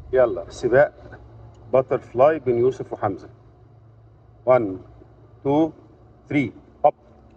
يلا سباق باتر فلاي بين يوسف وحمزه 1 2 3 هوب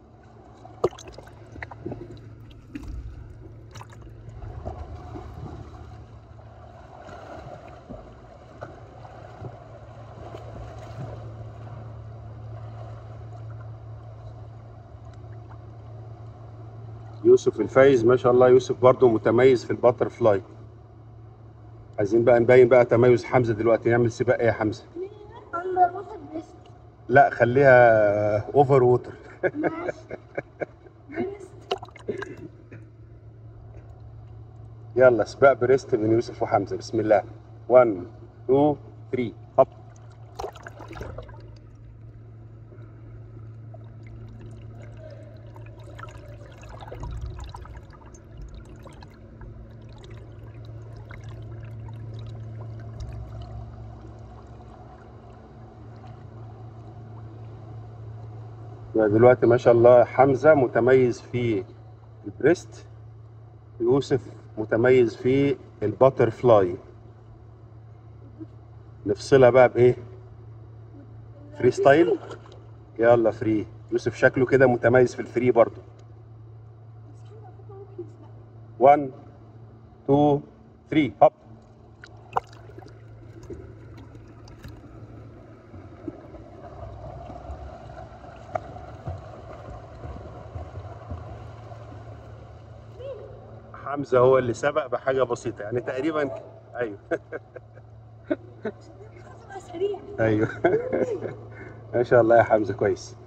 يوسف الفايز ما شاء الله يوسف برضو متميز في الباتر فلاي عايزين بقى نبين بقى تميز حمزه دلوقتي نعمل سباق ايه يا حمزه اندر ووتر بريست لا خليها اوفر ووتر ماشي بريست يلا سباق بريست بين يوسف وحمزه بسم الله 1 2 3 هوب يعني دلوقتي ما شاء الله حمزه متميز في البريست يوسف متميز في الباتر فلاي نفصلها بقى بايه فري ستايل يلا فري يوسف شكله كده متميز في الفري برضو 1 2 3 هوب حمزه هو اللي سبق بحاجه بسيطه يعني تقريبا ايوه خطوة سريع ايوه ما شاء الله يا حمزه كويس